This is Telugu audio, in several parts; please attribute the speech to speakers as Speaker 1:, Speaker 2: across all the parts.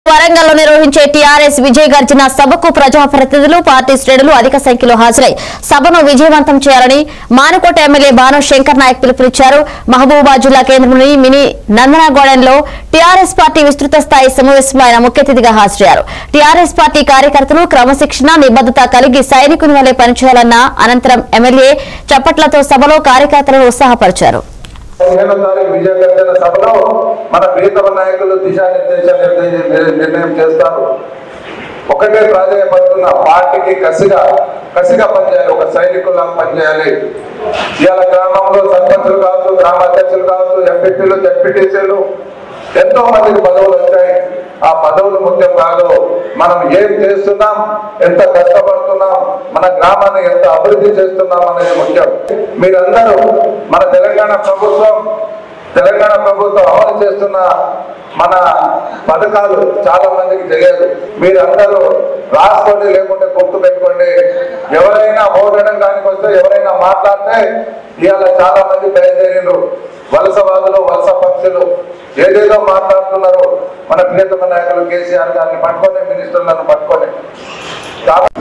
Speaker 1: వరంగల్లో నిర్వహించే టీఆర్ఎస్ విజయ గర్జన సభకు ప్రజాప్రతినిధులు పార్టీ శ్రేణులు అధిక సంఖ్యలో హాజరై సభను విజయవంతం చేయాలని మానుకోట ఎమ్మెల్యే బాను శంకర్ నాయక్ పిలుపునిచ్చారు మహబూబాబాద్ జిల్లా కేంద్రంలోని మినీ నందనగూడెంలో టీఆర్ఎస్ పార్టీ విస్తృత స్థాయి సమావేశంలో ఆయన ముఖ్య అతిథిగా హాజరయ్యారు టీఆర్ఎస్ పార్టీ కార్యకర్తలు క్రమశిక్షణ నిబద్ధత కలిగి సైనికుని వలె పనిచేయాలన్న అనంతరం ఎమ్మెల్యే చప్పట్లతో సభలో కార్యకర్తలను ఉత్సాహపరిచారు
Speaker 2: పదిహేనో తారీఖు విజయగర్జన సభలో మన ప్రియతమ నాయకులు దిశానిర్దేశ నిర్ణయం నిర్ణయం చేస్తారు ఒకటే ప్రాధాన్యపడుతున్న పార్టీకి కసిగా కసిగా పనిచేయాలి ఒక సైనికుల్లా పనిచేయాలి ఇవాళ గ్రామంలో సర్పంచులు కావచ్చు గ్రామ అధ్యక్షులు కావచ్చు ఎంపీటీలు జడ్పీటీసీలు ఎంతో మందికి పదవులు వచ్చాయి ఆ పదవులు ముఖ్యం కాదు మనం ఏం చేస్తున్నాం ఎంత కష్టపడుతున్నాం మన గ్రామాన్ని ఎంత అభివృద్ధి చేస్తున్నాం అనేది ముఖ్యం మీరందరూ మన తెలంగాణ ప్రభుత్వం తెలంగాణ ప్రభుత్వం అమలు చేస్తున్న మన పథకాలు చాలా మందికి తెలియదు మీరందరూ రాసుకోండి లేకుంటే గుర్తు పెట్టుకోండి ఎవరైనా ఓడడం దానికి వస్తే ఎవరైనా మాట్లాడితే ఇవాళ చాలా మంది బయలుదేరిరు వలసవాదులు వలస పక్షులు ఏదేదో మాట్లాడుతున్నారు మన ప్రియతమ నాయకులు కేసీఆర్ గారిని పట్టుకొని మినిస్టర్లను పట్టుకొని కాబట్టి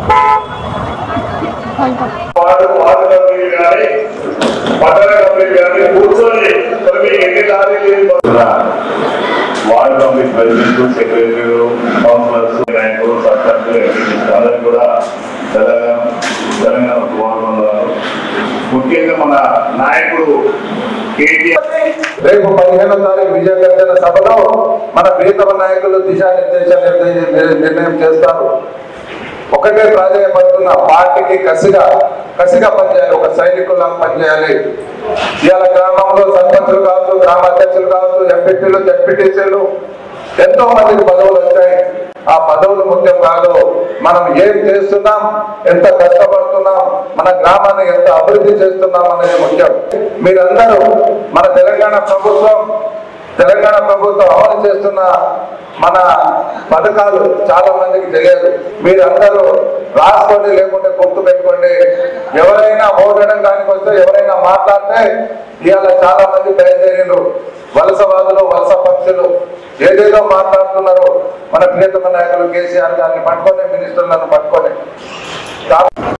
Speaker 3: వార్డు వార్డు కమిటీ కానీ పట్టణ కమిటీ కానీ కూర్చొని మరి మీకు ఎన్ని లారీలు వార్డు కమిటీ ప్రెసిడెంట్ సెక్రటరీలు కౌన్సిలర్స్ నాయకులు సర్పంచులు ఎంపీటీస్ అందరికీ కూడా తెలంగాణ తెలంగాణ శుభాకాంక్షలు ముఖ్యంగా మన నాయకుడు కేటీఆర్
Speaker 2: రేపు పదిహేనో తారీఖు విజయగర్జన సభలో మన ప్రియతమ నాయకులు దిశానిర్దేశ నిర్ణయం నిర్ణయం చేస్తారు ఒకటే ప్రాధాన్యపడుతున్న పార్టీకి కసిగా కసిగా పనిచేయాలి ఒక సైనికుల్లా పనిచేయాలి ఇవాళ గ్రామంలో సర్పంచులు కావచ్చు గ్రామ అధ్యక్షులు కావచ్చు ఎంపీటీలు జడ్పీటీసీలు ఎంతో మందికి పదవులు వచ్చాయి ఆ పదవులు ముఖ్యం కాదు మనం ఏం చేస్తున్నాం ఎంత కష్టపడుతున్నాం మన గ్రామాన్ని ఎంత అభివృద్ధి చేస్తున్నాం అనేది ముఖ్యం మీరందరూ మన తెలంగాణ ప్రభుత్వం తెలంగాణ ప్రభుత్వం అమలు చేస్తున్న మన పథకాలు చాలా మందికి తెలియదు మీరందరూ రాసుకోండి లేకుంటే గుర్తు పెట్టుకోండి ఎవరైనా ఓడడం దానికి వస్తే ఎవరైనా మాట్లాడితే ఇవాళ చాలా మంది బయలుదేరిరు వలసవాదులు వలస పక్షులు ఏదేదో మాట్లాడుతున్నారు మన ప్రియతమ నాయకులు కేసీఆర్ గారిని పట్టుకొని మినిస్టర్లను పట్టుకొని కాబట్టి